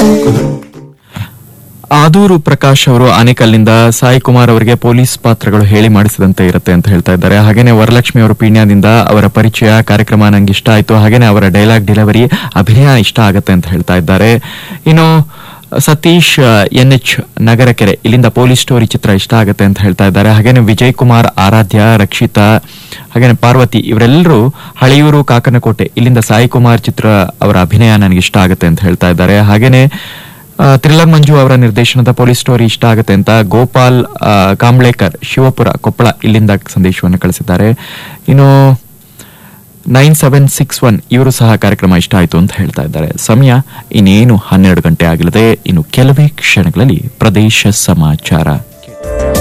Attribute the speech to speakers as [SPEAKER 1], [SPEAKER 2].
[SPEAKER 1] ಆದೂರು ಪ್ರಕಾಶ್ ಅವರು ಆನೇಕಲ್ನಿಂದ ಸಾಯಿ ಕುಮಾರ್ ಅವರಿಗೆ ಪೊಲೀಸ್ ಪಾತ್ರಗಳು ಹೇಳಿ ಮಾಡಿಸಿದಂತೆ ಇರುತ್ತೆ ಅಂತ ಹೇಳ್ತಾ ಇದ್ದಾರೆ ಹಾಗೇನೆ ವರಲಕ್ಷ್ಮಿ ಅವರು ಪೀಣ್ಯದಿಂದ ಅವರ ಪರಿಚಯ ಕಾರ್ಯಕ್ರಮ ನಂಗೆ ಇಷ್ಟ ಆಯ್ತು ಹಾಗೇನೆ ಅವರ ಡೈಲಾಗ್ ಡೆಲಿವರಿ ಅಭಿನಯ ಇಷ್ಟ ಆಗತ್ತೆ ಅಂತ ಹೇಳ್ತಾ ಇದ್ದಾರೆ ಇನ್ನು ಸತೀಶ್ ಎನ್ ಎಚ್ ನಗರಕೆರೆ ಇಲ್ಲಿಂದ ಪೊಲೀಸ್ ಸ್ಟೋರಿ ಚಿತ್ರ ಇಷ್ಟ ಆಗುತ್ತೆ ಅಂತ ಹೇಳ್ತಾ ಇದ್ದಾರೆ ಹಾಗೇನೆ ವಿಜಯ್ ಕುಮಾರ್ ಆರಾಧ್ಯ ರಕ್ಷಿತಾ ಹಾಗೇನೆ ಪಾರ್ವತಿ ಇವರೆಲ್ಲರೂ ಹಳೆಯೂರು ಕಾಕನಕೋಟೆ ಇಲ್ಲಿಂದ ಸಾಯಿ ಕುಮಾರ್ ಚಿತ್ರ ಅವರ ಅಭಿನಯ ನನಗೆ ಇಷ್ಟ ಆಗುತ್ತೆ ಅಂತ ಹೇಳ್ತಾ ಇದ್ದಾರೆ ಹಾಗೇನೆ ಆ, ಥ್ರಿಲ್ಲರ್ ಮಂಜು ಅವರ ನಿರ್ದೇಶನದ ಪೊಲೀಸ್ ಸ್ಟೋರಿ ಇಷ್ಟ ಆಗುತ್ತೆ ಅಂತ ಗೋಪಾಲ್ ಆ, ಕಾಂಬ್ಳೇಕರ್ ಶಿವಪುರ ಕೊಪ್ಪಳ ಇಲ್ಲಿಂದ ಸಂದೇಶವನ್ನು ಕಳಿಸಿದ್ದಾರೆ ಇನ್ನು ನೈನ್ ಸೆವೆನ್ ಸಿಕ್ಸ್ ಒನ್ ಇವರು ಸಹ ಕಾರ್ಯಕ್ರಮ ಇಷ್ಟ ಆಯಿತು ಅಂತ ಹೇಳ್ತಾ ಇದ್ದಾರೆ ಸಮಯ ಇನ್ನೇನು ಹನ್ನೆರಡು ಗಂಟೆ ಆಗಲಿದೆ ಇನ್ನು ಕೆಲವೇ ಕ್ಷಣಗಳಲ್ಲಿ ಪ್ರದೇಶ ಸಮಾಚಾರ